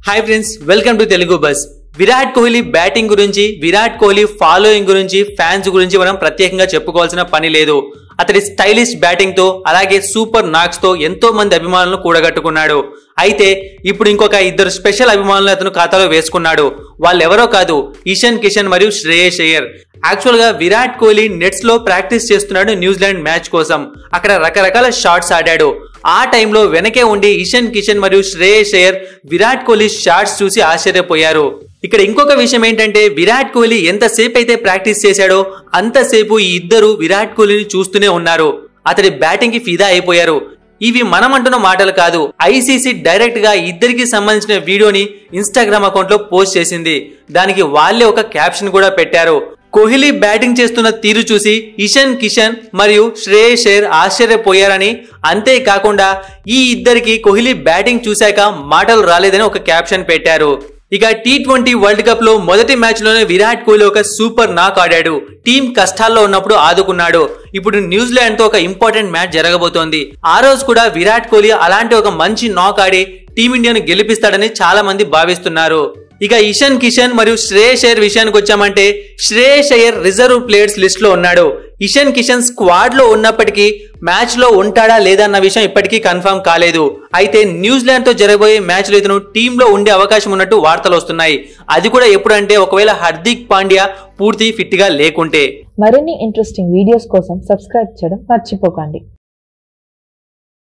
hi friends welcome to Telugu buzz Virat Kohli batting గురించి Virat Kohli following గురించి fans గురించి మనం ప్రత్యేకంగా చెప్పుకోవాల్సిన పని లేదు అతడి స్టైలిష్ బ్యాటింగ్ తో అలాగే సూపర్ నాక్స్ తో ఎంతో మంది అభిమానులను కూడగట్టుకున్నాడు అయితే ఇప్పుడు ఇంకొక ఇద్దరు స్పెషల్ అభిమానులు అతను ఖాతాలో వేసుకున్నాడు వాళ్ళెవరో కాదు ఇషన్ కిషన్ మరియు శ్రేయస్ అయ్యర్ యాక్చువల్ గా విరాట్ కోహ్లీ నెట్స్ లో ప్రాక్టీస్ చేస్తున్నాడు న్యూజిలాండ్ మ్యాచ్ కోసం అక్కడ రకరకాల షాట్స్ ఆడాడు ఆ టైంలో వెనకే ఉండి ఇషన్ కిషన్ మరియు శ్రేయస్ అయ్యర్ విరాట్ కోహ్లీ షాట్స్ చూసి ఆశ్చర్యపోయారు ఇక్కడ ఇంకొక విషయం ఏంటంటే విరాట్ కోహ్లీ ఎంతసేపు అయితే ప్రాక్టీస్ చేశాడో అంతసేపు ఈ ఇద్దరు విరాట్ కోహ్లీని చూస్తూనే ఉన్నారు అతడి బ్యాటింగ్ కి ఫిదా అయిపోయారు ఇవి మనం అంటున్న మాటలు కాదు ఐసీసీ డైరెక్ట్ గా ఇద్దరికి సంబంధించిన వీడియోని ఇన్స్టాగ్రామ్ అకౌంట్ లో పోస్ట్ చేసింది దానికి వాళ్ళే ఒక క్యాప్షన్ కూడా పెట్టారు కోహ్లీ బ్యాటింగ్ చేస్తున్న తీరు చూసి ఇషన్ కిషన్ మరియు శ్రేయస్ అయ్యర్ ఆశ్చర్యపోయారని అంతేకాకుండా ఈ ఇద్దరికి కోహ్లీ బ్యాటింగ్ చూశాక మాటలు రాలేదని ఒక క్యాప్షన్ పెట్టారు ఇక టీ ట్వంటీ వరల్డ్ కప్ లో మొదటి మ్యాచ్ లోనే విరాట్ కోహ్లీ ఒక సూపర్ నాక్ ఆడాడు టీం కష్టాల్లో ఉన్నప్పుడు ఆదుకున్నాడు ఇప్పుడు న్యూజిలాండ్ తో ఒక ఇంపార్టెంట్ మ్యాచ్ జరగబోతోంది ఆ రోజు కూడా విరాట్ కోహ్లీ అలాంటి ఒక మంచి నాక్ ఆడి టీమిండియాను గెలిపిస్తాడని చాలా మంది భావిస్తున్నారు ఇక ఇషన్ కిషన్ మరియు శ్రేయస్ అయ్యర్ విషయానికి వచ్చామంటే Shreyas Iyer reserve players list లో ఉన్నాడు ఇషన్ కిషన్ స్క్వాడ్ లో ఉన్నప్పటికీ మ్యాచ్ లో ఉంటాడా లేదా అన్న విషయం ఇప్పటికీ కన్ఫర్మ్ కాలేదు అయితే న్యూజిలాండ్ తో జరగబోయే మ్యాచ్ లో ఇతను టీమ్ లో ఉండే అవకాశం ఉన్నట్టు వార్తలు వస్తున్నాయి అది కూడా ఎప్పుడంటే ఒకవేళ హార్దిక్ పాండ్యా పూర్తి ఫిట్ గా లేకుంటే మరిన్ని ఇంట్రెస్టింగ్ వీడియోస్ కోసం సబ్స్క్రైబ్ చేయడం మర్చిపోకండి